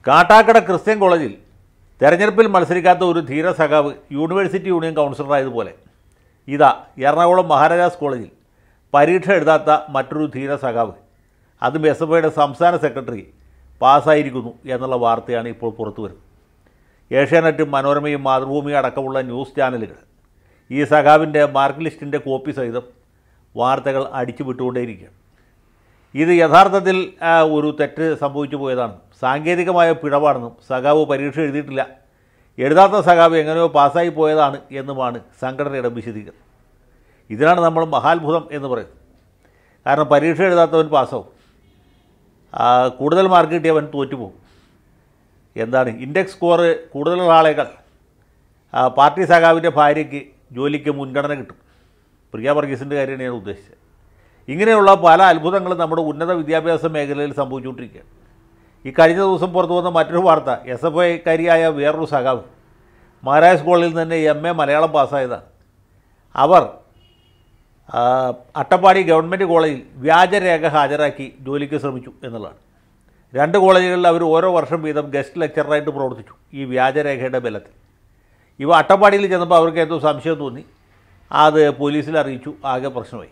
Kattakada Christian കോളേജിൽ തെരഞ്ഞെടുപ്പിൽ മത്സരിക്കാത്ത ഒരു ധീര സഖാവ് യൂണിവേഴ്സിറ്റി യൂണിയൻ കൗൺസിലറായതുപോലെ ഇതാ എറണാകുളം മഹാരാജാസ് കോളേജിൽ പരീക്ഷ എഴുതാത്ത മറ്റൊരു ധീര സഖാവ് അതും എസ് എഫ് ഐയുടെ സംസ്ഥാന സെക്രട്ടറി പാസ്സായിരിക്കുന്നു എന്നുള്ള വാർത്തയാണ് ഇപ്പോൾ പുറത്തു വരുന്നത് ഏഷ്യാനെറ്റും മനോരമയും മാതൃഭൂമിയും അടക്കമുള്ള ന്യൂസ് ചാനലുകൾ ഈ സഖാവിൻ്റെ മാർക്ക് ലിസ്റ്റിൻ്റെ കോപ്പി സഹിതം വാർത്തകൾ അടിച്ചു വിട്ടുകൊണ്ടേയിരിക്കുകയാണ് ഇത് യഥാർത്ഥത്തിൽ ആ, ഒരു തെറ്റ് സംഭവിച്ചു പോയതാണ് സാങ്കേതികമായ പിഴവാണെന്നും സഖാവ് പരീക്ഷ എഴുതിയിട്ടില്ല എഴുതാത്ത സഖാവ് എങ്ങനെയോ പാസ്സായി പോയതാണ് എന്നുമാണ് സംഘടനയുടെ വിശദീകരണം ഇതിനാണ് നമ്മൾ മഹാത്ഭുതം എന്ന് പറയുന്നത് കാരണം പരീക്ഷ എഴുതാത്തവൻ പാസ്സാവും ആ, കൂടുതൽ മാർക്ക് കിട്ടിയവൻ തോറ്റുപോകും എന്താണ് ഇൻഡെക്സ് സ്കോർ കൂടുതലുള്ള ആളേക്കാൾ ആ, പാർട്ടി സഖാവിൻ്റെ ഭാര്യയ്ക്ക് ജോലിക്ക് മുൻഗണന കിട്ടും പ്രിയ വർഗീസിൻ്റെ കാര്യമാണ് ഞാൻ ഉദ്ദേശിച്ചത് ഇങ്ങനെയുള്ള പല അത്ഭുതങ്ങളും നമ്മുടെ ഉന്നത വിദ്യാഭ്യാസ മേഖലയിൽ സംഭവിച്ചുകൊണ്ടിരിക്കുകയാണ് ഈ കഴിഞ്ഞ ദിവസം പുറത്തു വന്ന മറ്റൊരു വാർത്ത എസ് എഫ് ഐക്കാരിയായ വേറൊരു സഖാവ് മഹാരാജ് കോളേജിൽ നിന്ന് തന്നെ എം എ മലയാളം പാസ്സായതാണ് അവർ ആ, അട്ടപ്പാടി ഗവൺമെൻറ് കോളേജിൽ വ്യാജരേഖ ഹാജരാക്കി ജോലിക്ക് ശ്രമിച്ചു എന്നുള്ളതാണ് രണ്ട് കോളേജുകളിൽ അവർ ഓരോ വർഷം വീതം ഗസ്റ്റ് ലെക്ചറായിട്ട് പ്രവർത്തിച്ചു ഈ വ്യാജരേഖയുടെ ബലത്തിൽ ഇവ അട്ടപ്പാടിയിൽ ചെന്നപ്പോൾ അവർക്ക് എന്തോ സംശയം തോന്നി അത് പോലീസിൽ അറിയിച്ചു ആകെ പ്രശ്നമായി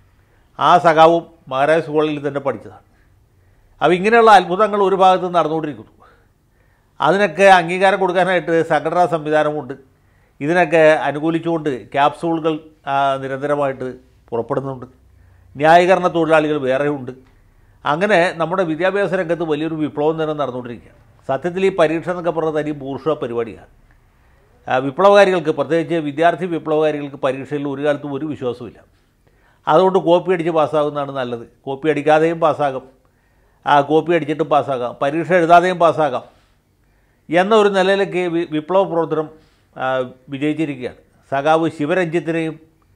ആ സഖാവും മഹാരാജ് കോളേജിൽ തന്നെ പഠിച്ചതാണ് അപ്പോൾ ഇങ്ങനെയുള്ള അത്ഭുതങ്ങൾ ഒരു ഭാഗത്ത് നടന്നുകൊണ്ടിരിക്കുന്നു അതിനൊക്കെ അംഗീകാരം കൊടുക്കാനായിട്ട് സംഘടനാ സംവിധാനമുണ്ട് ഇതിനൊക്കെ അനുകൂലിച്ചുകൊണ്ട് ക്യാപ്സൂളുകൾ ആ, നിരന്തരമായിട്ട് പുറപ്പെടുന്നുണ്ട് ന്യായീകരണ തൊഴിലാളികൾ വേറെയുണ്ട് അങ്ങനെ നമ്മുടെ വിദ്യാഭ്യാസ രംഗത്ത് വലിയൊരു വിപ്ലവം തന്നെ നടന്നുകൊണ്ടിരിക്കുകയാണ് സത്യത്തിൽ ഈ പരീക്ഷ എന്നൊക്കെ പറഞ്ഞ തനി ബൂർഷ പരിപാടിയാണ് ആ, വിപ്ലവകാരികൾക്ക് പ്രത്യേകിച്ച് വിദ്യാർത്ഥി വിപ്ലവകാരികൾക്ക് പരീക്ഷയിൽ ഒരു കാലത്തും ഒരു വിശ്വാസമില്ല അതുകൊണ്ട് കോപ്പി അടിച്ച് പാസ്സാകുന്നതാണ് നല്ലത് കോപ്പി അടിക്കാതെയും പാസ്സാകും ആ കോപ്പി അടിച്ചിട്ടും പാസ്സാകാം പരീക്ഷ എഴുതാതെയും പാസ്സാകാം എന്ന ഒരു നിലയിലേക്ക് വി- വിപ്ലവ പ്രവർത്തനം ആ, വിജയിച്ചിരിക്കുകയാണ് സഖാവ് ശിവരഞ്ജിത്തിനെയും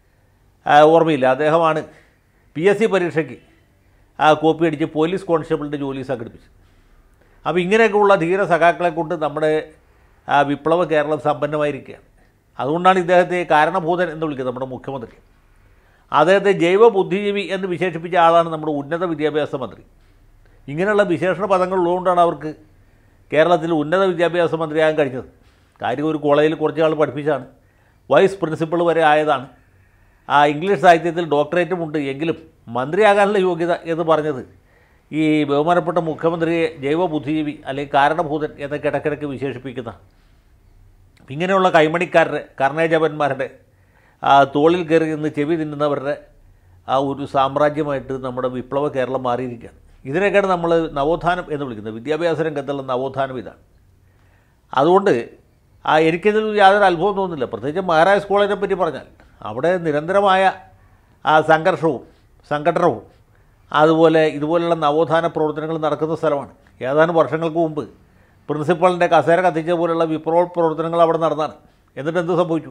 ആ, ഓർമ്മയില്ല അദ്ദേഹമാണ് പി എസ് സി പരീക്ഷയ്ക്ക് ആ കോപ്പി അടിച്ച് പോലീസ് കോൺസ്റ്റബിളിൻ്റെ ജോലി സംഘടിപ്പിച്ചു അപ്പോൾ ഇങ്ങനെയൊക്കെയുള്ള ധീര സഖാക്കളെ കൊണ്ട് നമ്മുടെ ആ, വിപ്ലവ കേരളം സമ്പന്നമായിരിക്കുകയാണ് അതുകൊണ്ടാണ് ഇദ്ദേഹത്തെ കാരണഭൂതൻ എന്ന് വിളിക്കുന്നത് നമ്മുടെ മുഖ്യമന്ത്രി അദ്ദേഹത്തെ ജൈവ ബുദ്ധിജീവി എന്ന് വിശേഷിപ്പിച്ച ആളാണ് നമ്മുടെ ഉന്നത വിദ്യാഭ്യാസ മന്ത്രി ഇങ്ങനെയുള്ള വിശേഷണ പദങ്ങൾ ഉള്ളതുകൊണ്ടാണ് അവർക്ക് കേരളത്തിൽ ഉന്നത വിദ്യാഭ്യാസ മന്ത്രിയാകാൻ കഴിഞ്ഞത് കാര്യം ഒരു കോളേജിൽ കുറച്ച് ആൾ പഠിപ്പിച്ചാണ് വൈസ് പ്രിൻസിപ്പൾ വരെ ആയതാണ് ആ ഇംഗ്ലീഷ് സാഹിത്യത്തിൽ ഡോക്ടറേറ്റും ഉണ്ട് എങ്കിലും മന്ത്രിയാകാനുള്ള യോഗ്യത എന്ന് പറഞ്ഞത് ഈ ബഹുമാനപ്പെട്ട മുഖ്യമന്ത്രിയെ ജൈവ ബുദ്ധിജീവി അല്ലെങ്കിൽ കാരണഭൂതൻ എന്നൊക്കെ ഇടയ്ക്കിടയ്ക്ക് വിശേഷിപ്പിക്കുന്ന ഇങ്ങനെയുള്ള കൈമണിക്കാരുടെ കർണേജപന്മാരുടെ ആ തോളിൽ കയറി നിന്ന് ചെവി തിന്നുന്നവരുടെ ആ ഒരു സാമ്രാജ്യമായിട്ട് നമ്മുടെ വിപ്ലവ കേരളം മാറിയിരിക്കുകയാണ് ഇതിനൊക്കെയാണ് നമ്മൾ നവോത്ഥാനം എന്ന് വിളിക്കുന്നത് വിദ്യാഭ്യാസ രംഗത്തുള്ള നവോത്ഥാനം ഇതാണ് അതുകൊണ്ട് ആ എനിക്കിതിൽ യാതൊരു അത്ഭുതം തോന്നുന്നില്ല പ്രത്യേകിച്ച് മഹാരാജ് കോളേജിനെ പറ്റി പറഞ്ഞാൽ അവിടെ നിരന്തരമായ ആ സംഘർഷവും സംഘടനവും അതുപോലെ ഇതുപോലുള്ള നവോത്ഥാന പ്രവർത്തനങ്ങൾ നടക്കുന്ന സ്ഥലമാണ് ഏതാനും വർഷങ്ങൾക്ക് മുമ്പ് പ്രിൻസിപ്പളിൻ്റെ കസേര കത്തിച്ച പോലുള്ള വിപ്ലവ പ്രവർത്തനങ്ങൾ അവിടെ നടന്നാണ് എന്നിട്ട് എന്ത് സംഭവിച്ചു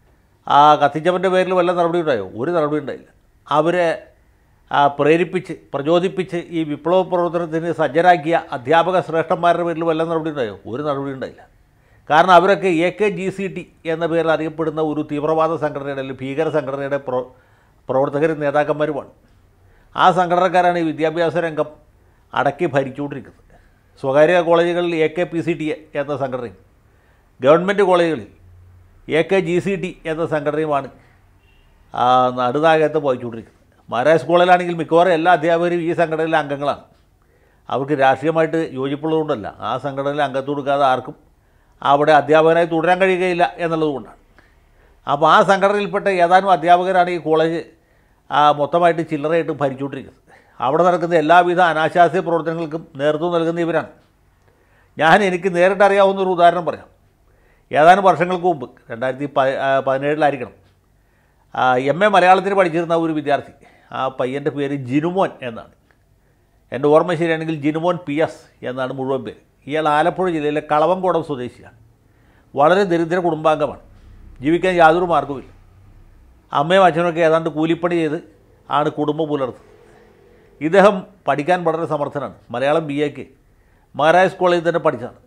ആ കത്തിച്ചവൻ്റെ പേരിൽ വല്ല നടപടി ഉണ്ടായോ ഒരു നടപടി ഉണ്ടായില്ല അവരെ ആ, പ്രേരിപ്പിച്ച് പ്രചോദിപ്പിച്ച് ഈ വിപ്ലവ പ്രവർത്തനത്തിന് സജ്ജരാക്കിയ അധ്യാപക ശ്രേഷ്ഠന്മാരുടെ പേരിൽ വല്ല നടപടി ഉണ്ടായോ ഒരു നടപടി ഉണ്ടായില്ല കാരണം അവരൊക്കെ A K G C T എന്ന പേരിൽ അറിയപ്പെടുന്ന ഒരു തീവ്രവാദ സംഘടനയുടെ അല്ലെങ്കിൽ ഭീകര സംഘടനയുടെ പ്രോ പ്രവർത്തകരും നേതാക്കന്മാരുമാണ് ആ സംഘടനക്കാരാണ് ഈ വിദ്യാഭ്യാസ രംഗം അടക്കി ഭരിച്ചുകൊണ്ടിരിക്കുന്നത് സ്വകാര്യ കോളേജുകളിൽ A K P C T എന്ന സംഘടനയും ഗവൺമെൻറ് കോളേജുകളിൽ A K G C T എന്ന സംഘടനയുമാണ് ആ, നടുനായകത്ത് വഹിച്ചുകൊണ്ടിരിക്കുന്നത് മഹാരാജ് കോളേജിലാണെങ്കിൽ മിക്കവാറും എല്ലാ അധ്യാപകരും ഈ സംഘടനയിലെ അംഗങ്ങളാണ് അവർക്ക് രാഷ്ട്രീയമായിട്ട് യോജിപ്പുള്ളതുകൊണ്ടല്ല ആ സംഘടനയിൽ അംഗത്വം കൊടുക്കാതെ ആർക്കും അവിടെ അധ്യാപകനായി തുടരാൻ കഴിയുകയില്ല എന്നുള്ളതുകൊണ്ടാണ് അപ്പോൾ ആ സംഘടനയിൽപ്പെട്ട ഏതാനും അധ്യാപകരാണ് ഈ കോളേജ് ആ, മൊത്തമായിട്ട് ചില്ലറയായിട്ട് ഭരിച്ചുകൊണ്ടിരിക്കുന്നത് അവിടെ നടക്കുന്ന എല്ലാവിധ അനാശാസ്യ പ്രവർത്തനങ്ങൾക്കും നേതൃത്വം നൽകുന്ന ഇവരാണ് ഞാൻ എനിക്ക് നേരിട്ട് അറിയാവുന്ന ഒരു ഉദാഹരണം പറയാം ഏതാനും വർഷങ്ങൾക്ക് മുമ്പ് രണ്ടായിരത്തി പ ആ, പതിനേഴിലായിരിക്കണം എം എ മലയാളത്തിന് പഠിച്ചിരുന്ന ഒരു വിദ്യാർത്ഥി ആ പയ്യൻ്റെ പേര് ജിനുമോൻ എന്നാണ് എൻ്റെ ഓർമ്മ ശരിയാണെങ്കിൽ ജിനുമോൻ പി എസ് എന്നാണ് മുഴുവൻ പേര് ഇയാൾ ആലപ്പുഴ ജില്ലയിലെ കളവങ്കോടം സ്വദേശിയാണ് വളരെ ദരിദ്ര കുടുംബാംഗമാണ് ജീവിക്കാൻ യാതൊരു മാർഗവുമില്ല അമ്മയും അച്ഛനൊക്കെ ഏതാണ്ട് കൂലിപ്പണി ചെയ്ത് ആണ് കുടുംബം പുലർത്തുന്നത് ഇദ്ദേഹം പഠിക്കാൻ വളരെ സമർത്ഥനാണ് മലയാളം ബി എക്ക് മഹാരാജ് കോളേജിൽ തന്നെ പഠിച്ചതാണ്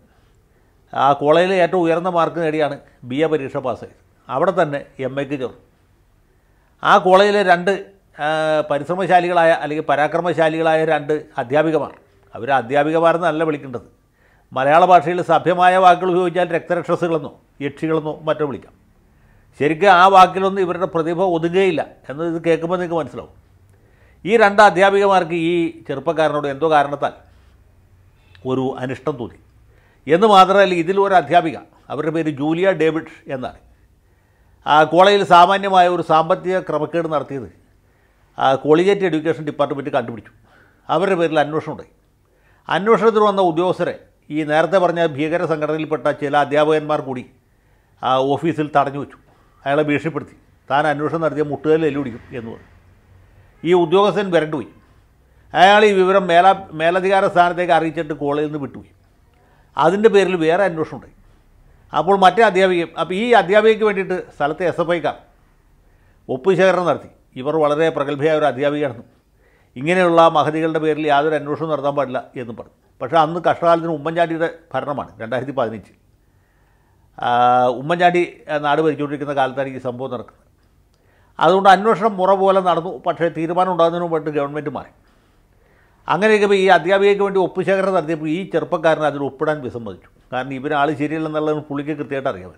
ആ കോളേജിലെ ഏറ്റവും ഉയർന്ന മാർക്ക് നേടിയാണ് ബി എ പരീക്ഷ പാസ്സായത് അവിടെ തന്നെ എം എക്ക് ചേർന്നു ആ കോളേജിലെ രണ്ട് ആ, പരിശ്രമശാലികളായ അല്ലെങ്കിൽ പരാക്രമശാലികളായ രണ്ട് അധ്യാപികമാർ അവർ അധ്യാപികമാരെന്നല്ല വിളിക്കേണ്ടത് മലയാള ഭാഷയിൽ സഭ്യമായ വാക്കുകൾ ഉപയോഗിച്ചാൽ രക്തരക്ഷസുകളെന്നോ യക്ഷികളെന്നോ മറ്റോ വിളിക്കാം ശരിക്കും ആ വാക്കിലൊന്നും ഇവരുടെ പ്രതിഭ ഒതുങ്ങുകയില്ല എന്നത് ഇത് കേൾക്കുമ്പോൾ നിങ്ങൾക്ക് മനസ്സിലാവും ഈ രണ്ട് അധ്യാപികമാർക്ക് ഈ ചെറുപ്പക്കാരനോട് എന്തോ കാരണത്താൽ ഒരു അനിഷ്ടം തോന്നി എന്ന് മാത്രമല്ല ഇതിലൊരു അധ്യാപിക അവരുടെ പേര് ജൂലിയ ഡേവിഡ് എന്നാണ് ആ കോളേജിൽ സാമാന്യമായ ഒരു സാമ്പത്തിക ക്രമക്കേട് നടത്തിയത് ആ കോളേജേറ്റ് എഡ്യൂക്കേഷൻ ഡിപ്പാർട്ട്മെൻറ്റ് കണ്ടുപിടിച്ചു അവരുടെ പേരിൽ അന്വേഷണം ഉണ്ടായി അന്വേഷണത്തിന് വന്ന ഉദ്യോഗസ്ഥരെ ഈ നേരത്തെ പറഞ്ഞ ഭീകര സംഘടനയിൽപ്പെട്ട ചില അധ്യാപകന്മാർ കൂടി ആ ഓഫീസിൽ തടഞ്ഞു വെച്ചു അയാളെ ഭീഷണിപ്പെടുത്തി താൻ അന്വേഷണം നടത്തിയ മുട്ടുകല്ല് എല്ലുപിടിക്കും എന്ന് പറഞ്ഞു ഈ ഉദ്യോഗസ്ഥൻ വരണ്ടുപോയി അയാൾ ഈ വിവരം മേല മേലധികാര സ്ഥാനത്തേക്ക് അറിയിച്ചിട്ട് കോളേജിൽ നിന്ന് വിട്ടുപോയി അതിൻ്റെ പേരിൽ വേറെ അന്വേഷണം ഉണ്ടായി അപ്പോൾ മറ്റേ അധ്യാപികയും അപ്പോൾ ഈ അധ്യാപികയ്ക്ക് വേണ്ടിയിട്ട് സ്ഥലത്തെ എസ് എഫ് ഐക്കാർ ഒപ്പുശേഖരണം നടത്തി ഇവർ വളരെ പ്രഗത്ഭയായ ഒരു അധ്യാപികയാണെന്നും ഇങ്ങനെയുള്ള മഹതികളുടെ പേരിൽ യാതൊരു അന്വേഷണവും നടത്താൻ പാടില്ല എന്നും പറഞ്ഞു പക്ഷേ അന്ന് കഷ്ടകാലത്തിന് ഉമ്മൻചാണ്ടിയുടെ ഭരണമാണ് രണ്ടായിരത്തി പതിനഞ്ചിൽ ഉമ്മൻചാണ്ടി ആ, നാട് ഭരിച്ചുകൊണ്ടിരിക്കുന്ന കാലത്താണ് ഈ സംഭവം നടക്കുന്നത് അതുകൊണ്ട് അന്വേഷണം മുറ പോലെ നടന്നു പക്ഷേ തീരുമാനം ഉണ്ടാകുന്നതിന് മുമ്പായിട്ട് ഗവൺമെൻറ് മാറി അങ്ങനെയൊക്കെ ഈ അധ്യാപികയ്ക്ക് വേണ്ടി ഒപ്പുശേഖരണം നടത്തിയപ്പോൾ ഈ ചെറുപ്പക്കാരൻ അതിൽ ഒപ്പിടാൻ വിസമ്മതിച്ചു കാരണം ഇവരാൾ ശരിയല്ലെന്നുള്ളത് പുള്ളിക്ക് കൃത്യമായിട്ട് അറിയാം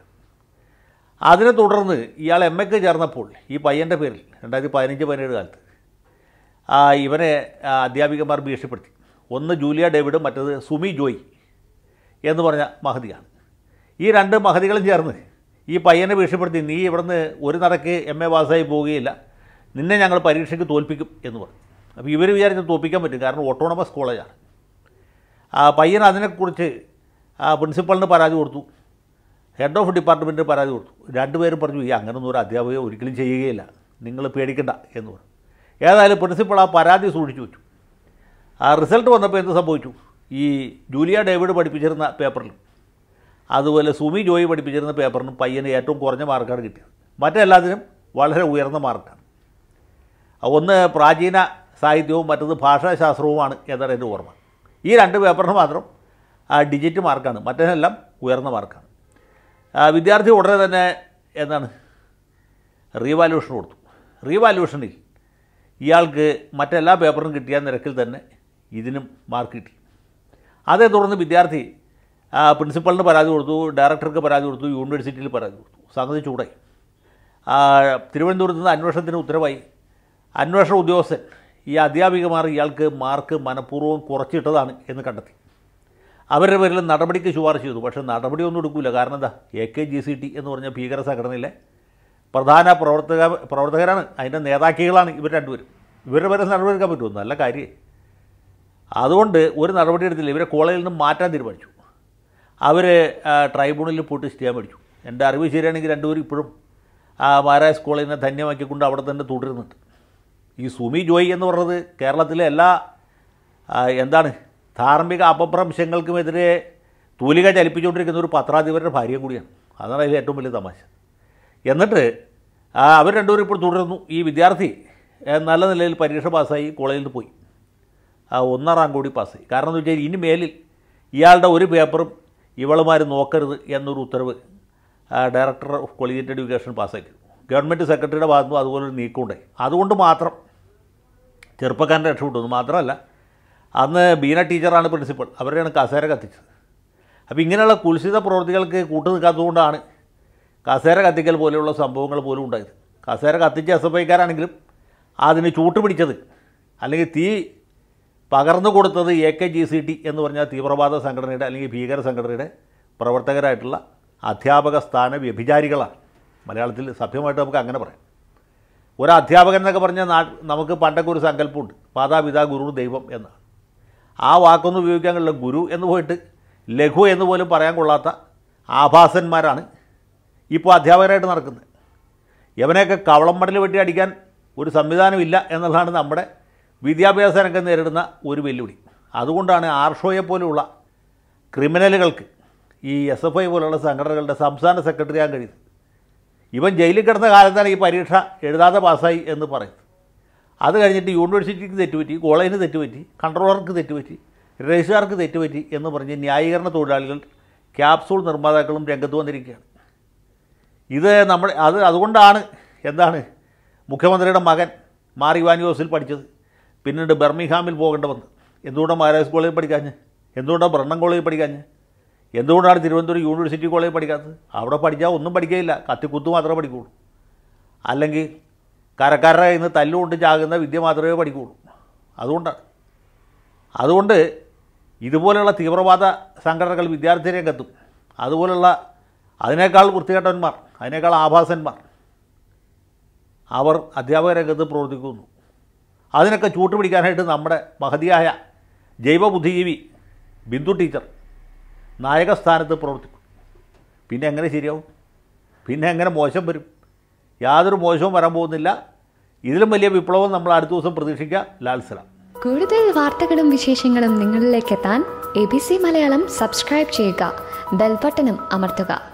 അതിനെ തുടർന്ന് ഇയാൾ എം എക്ക് ചേർന്നപ്പോൾ ഈ പയ്യൻ്റെ പേരിൽ രണ്ടായിരത്തി പതിനഞ്ച് പതിനേഴ് കാലത്ത് ആ, ഇവനെ ആ, അധ്യാപികമാർ ഭീഷണിപ്പെടുത്തി ഒന്ന് ജൂലിയ ഡേവിഡ് മറ്റത് സുമി ജോയ് എന്ന് പറഞ്ഞ മഹതിയാണ് ഈ രണ്ട് മഹതികളും ചേർന്ന് ഈ പയ്യനെ ഭീഷണിപ്പെടുത്തി നീ ഇവിടുന്ന് ഒരു നടക്ക് എം എ പാസ്സായി പോവുകയില്ല നിന്നെ ഞങ്ങൾ പരീക്ഷയ്ക്ക് തോൽപ്പിക്കും എന്ന് പറഞ്ഞു അപ്പോൾ ഇവർ വിചാരിച്ച് തോൽപ്പിക്കാൻ പറ്റും കാരണം ഓട്ടോണമസ് കോളേജാണ് ആ പയ്യൻ അതിനെക്കുറിച്ച് ആ പ്രിൻസിപ്പളിന് പരാതി കൊടുത്തു ഹെഡ് ഓഫ് ഡിപ്പാർട്ട്മെൻറ്റിന് പരാതി കൊടുത്തു രണ്ടുപേരും പറഞ്ഞു ഈ അങ്ങനൊന്നും ഒരു അധ്യാപകയെ ഒരിക്കലും ചെയ്യുകയില്ല നിങ്ങൾ പേടിക്കണ്ട എന്ന് പറഞ്ഞു ഏതായാലും പ്രിൻസിപ്പൾ ആ പരാതി സൂക്ഷിച്ചു വെച്ചു ആ റിസൾട്ട് വന്നപ്പോൾ എന്ത് സംഭവിച്ചു ഈ ജൂലിയ ഡേവിഡ് പഠിപ്പിച്ചിരുന്ന പേപ്പറിലും അതുപോലെ സുമി ജോയി പഠിപ്പിച്ചിരുന്ന പേപ്പറിനും പയ്യന് ഏറ്റവും കുറഞ്ഞ മാർക്കാണ് കിട്ടിയത് മറ്റെല്ലാത്തിനും വളരെ ഉയർന്ന മാർക്കാണ് ഒന്ന് പ്രാചീന സാഹിത്യവും മറ്റത് ഭാഷാശാസ്ത്രവുമാണ് എന്നാണ് എൻ്റെ ഓർമ്മ ഈ രണ്ട് പേപ്പറിന് മാത്രം ആ, ഡിജിറ്റ് മാർക്കാണ് മറ്റേതെല്ലാം ഉയർന്ന മാർക്കാണ് ആ, വിദ്യാർത്ഥി ഉടനെ തന്നെ എന്താണ് റീവാല്യൂഷൻ കൊടുത്തു റീവാല്യൂഷനിൽ ഇയാൾക്ക് മറ്റെല്ലാ പേപ്പറും കിട്ടിയ നിരക്കിൽ തന്നെ ഇതിനും മാർക്ക് കിട്ടി അതേ തുടർന്ന് വിദ്യാർത്ഥി ആ, പ്രിൻസിപ്പളിന് പരാതി കൊടുത്തു ഡയറക്ടർക്ക് പരാതി കൊടുത്തു യൂണിവേഴ്സിറ്റിയിൽ പരാതി കൊടുത്തു സംഗതി ചൂടായി ആ, തിരുവനന്തപുരത്ത് നിന്ന് അന്വേഷണത്തിന് ഉത്തരവായി അന്വേഷണ ഉദ്യോഗസ്ഥൻ ഈ അധ്യാപികമാർ ഇയാൾക്ക് മാർക്ക് മനഃപൂർവ്വം കുറച്ചിട്ടതാണ് എന്ന് കണ്ടെത്തി അവരുടെ പേരിൽ നടപടിക്ക് ശുപാർശ ചെയ്തു പക്ഷേ നടപടിയൊന്നും എടുക്കില്ല കാരണം എന്താ A K G C T എന്ന് പറഞ്ഞ ഭീകര സംഘടനയിലെ പ്രധാന പ്രവർത്തക പ്രവർത്തകരാണ് അതിൻ്റെ നേതാക്കളാണ് ഇവർ രണ്ടുപേരും ഇവരുടെ പേരിൽ നടപടിയെടുക്കാൻ പറ്റുമോ നല്ല കാര്യമേ അതുകൊണ്ട് ഒരു നടപടി എടുത്തില്ല ഇവരെ കോളേജിൽ നിന്ന് മാറ്റാൻ തീരുമാനിച്ചു അവർ ട്രൈബ്യൂണലിൽ പോയിട്ട് സ്റ്റേ മേടിച്ചു എൻ്റെ അറിവ് ശരിയാണെങ്കിൽ രണ്ടുപേരും ഇപ്പോഴും ആ മഹാരാജ് കോളേജിനെ ധന്യമാക്കിക്കൊണ്ട് അവിടെ തന്നെ തുടരുന്നുണ്ട് ഈ സുമി ജോയ് എന്ന് പറയുന്നത് കേരളത്തിലെ എല്ലാ ആ, എന്താണ് ധാർമ്മിക അപഭ്രംശങ്ങൾക്കുമെതിരെ തൂലിക ചലിപ്പിച്ചുകൊണ്ടിരിക്കുന്ന ഒരു പത്രാധിപരുടെ ഭാര്യയും കൂടിയാണ് അതാണ് അതിൽ ഏറ്റവും വലിയ തമാശ എന്നിട്ട് ആ, അവർ രണ്ടുപേരും ഇപ്പോൾ തുടരുന്നു ഈ വിദ്യാർത്ഥി ഏ, നല്ല നിലയിൽ പരീക്ഷ പാസ്സായി കോളേജിൽ നിന്ന് പോയി ആ, ഒന്നാം റാങ്ക് കൂടി പാസ്സായി കാരണം എന്ന് വെച്ചാൽ ഇനി മേലിൽ ഇയാളുടെ ഒരു പേപ്പറും ഇവളുമാർ നോക്കരുത് എന്നൊരു ഉത്തരവ് ആ, ഡയറക്ടർ ഓഫ് കൊളീജിയറ്റ് എഡ്യൂക്കേഷൻ പാസ്സാക്കി ഗവൺമെൻറ് സെക്രട്ടറിയുടെ ഭാഗത്തു നിന്നും അതുപോലെ ഒരു നീക്കമുണ്ടായി അതുകൊണ്ട് മാത്രം ചെറുപ്പക്കാരൻ്റെ രക്ഷപ്പെട്ടു മാത്രമല്ല അന്ന് ബീന ടീച്ചറാണ് പ്രിൻസിപ്പൾ അവരെയാണ് കസേര കത്തിച്ചത് അപ്പോൾ ഇങ്ങനെയുള്ള കുൽസിത പ്രവൃത്തികൾക്ക് കൂട്ടു നിൽക്കാത്തതുകൊണ്ടാണ് കസേര കത്തിക്കൽ പോലെയുള്ള സംഭവങ്ങൾ പോലും ഉണ്ടായത് കസേര കത്തിച്ച എസ് എഫ് ഐക്കാരാണെങ്കിലും അതിന് ചൂട്ട് പിടിച്ചത് അല്ലെങ്കിൽ തീ പകർന്നു കൊടുത്തത് A K G C T എന്ന് പറഞ്ഞ തീവ്രവാദ സംഘടനയുടെ അല്ലെങ്കിൽ ഭീകര സംഘടനയുടെ പ്രവർത്തകരായിട്ടുള്ള അധ്യാപക സ്ഥാന വ്യഭിചാരികളാണ് മലയാളത്തിൽ സഭ്യമായിട്ട് നമുക്ക് അങ്ങനെ പറയാം ഒരു അധ്യാപകൻ എന്നൊക്കെ പറഞ്ഞാൽ നാ നമുക്ക് പണ്ടൊക്കെ ഒരു സങ്കല്പമുണ്ട് മാതാപിതാ ഗുരു ദൈവം എന്നാണ് ആ വാക്കൊന്നും ഉപയോഗിക്കാൻ കഴിയില്ല ഗുരു എന്ന് പോയിട്ട് ലഘു എന്ന് പോലും പറയാൻ കൊള്ളാത്ത ആഭാസന്മാരാണ് ഇപ്പോൾ അധ്യാപകരായിട്ട് നടക്കുന്നത് യവനെയൊക്കെ കവളം മടൽ വെട്ടി അടിക്കാൻ ഒരു സംവിധാനമില്ല എന്നുള്ളതാണ് നമ്മുടെ വിദ്യാഭ്യാസ രംഗം നേരിടുന്ന ഒരു വെല്ലുവിളി അതുകൊണ്ടാണ് ആർഷോയെ പോലെയുള്ള ക്രിമിനലുകൾക്ക് ഈ എസ് എഫ് ഐ പോലുള്ള സംഘടനകളുടെ സംസ്ഥാന സെക്രട്ടറി ആകാൻ കഴിയുന്നത് ഇവൻ ജയിലിൽ കിടന്ന കാലത്താണ് ഈ പരീക്ഷ എഴുതാതെ പാസ്സായി എന്ന് പറയുന്നത് അത് കഴിഞ്ഞിട്ട് യൂണിവേഴ്സിറ്റിക്ക് തെറ്റുപറ്റി കോളേജിന് തെറ്റുപറ്റി കൺട്രോളർക്ക് തെറ്റുപറ്റി രജിസ്ട്രാർക്ക് തെറ്റുപറ്റി എന്ന് പറഞ്ഞ് ന്യായീകരണ തൊഴിലാളികൾ ക്യാപ്സൂൾ നിർമ്മാതാക്കളും രംഗത്ത് വന്നിരിക്കുകയാണ് ഇത് നമ്മൾ അത് അതുകൊണ്ടാണ് എന്താണ് മുഖ്യമന്ത്രിയുടെ മകൻ മാർ ഇവാനിയോസിൽ പഠിച്ചത് പിന്നീട് ബെർമിഹാമിൽ പോകേണ്ട വന്നു എന്തുകൊണ്ടാണ് മഹാരാജ് കോളേജിൽ പഠിക്കാഞ്ഞ് എന്തുകൊണ്ടാണ് ബ്രണ്ണം കോളേജിൽ പഠിക്കാഞ്ഞ് എന്തുകൊണ്ടാണ് തിരുവനന്തപുരം യൂണിവേഴ്സിറ്റി കോളേജ് പഠിക്കാത്തത് അവിടെ പഠിച്ചാൽ ഒന്നും പഠിക്കുകയില്ല കത്തിക്കുത്ത് മാത്രമേ പഠിക്കുകയുള്ളൂ അല്ലെങ്കിൽ കരക്കാരുടെ കയ്യിൽ നിന്ന് തല്ലുകൊണ്ട് ചാകുന്ന വിദ്യ മാത്രമേ പഠിക്കുകയുള്ളൂ അതുകൊണ്ടാണ് അതുകൊണ്ട് ഇതുപോലെയുള്ള തീവ്രവാദ സംഘടനകൾ വിദ്യാർത്ഥി രംഗത്തും അതുപോലുള്ള അതിനേക്കാൾ വൃത്തികെട്ടന്മാർ അതിനേക്കാൾ ആഭാസന്മാർ അവർ അധ്യാപക രംഗത്ത് പ്രവർത്തിക്കുന്നു അതിനൊക്കെ ചൂട്ടുപിടിക്കാനായിട്ട് നമ്മുടെ മഹതിയായ ജൈവ ബുദ്ധിജീവി ബിന്ദു ടീച്ചർ നായകസ്ഥാനത്ത് പ്രവർത്തിക്കും പിന്നെ എങ്ങനെ ശരിയാവും പിന്നെ എങ്ങനെ മോശം വരും യാതൊരു മോശവും വരാൻ പോകുന്നില്ല ഇതിലും വലിയ വിപ്ലവം നമ്മൾ അടുത്ത ദിവസം പ്രതീക്ഷിക്കുക ലാൽ സലാം കൂടുതൽ വാർത്തകളും വിശേഷങ്ങളും നിങ്ങളിലേക്ക് എത്താൻ A B C Malayalam subscribe ചെയ്യുക ബെൽബട്ടനും അമർത്തുക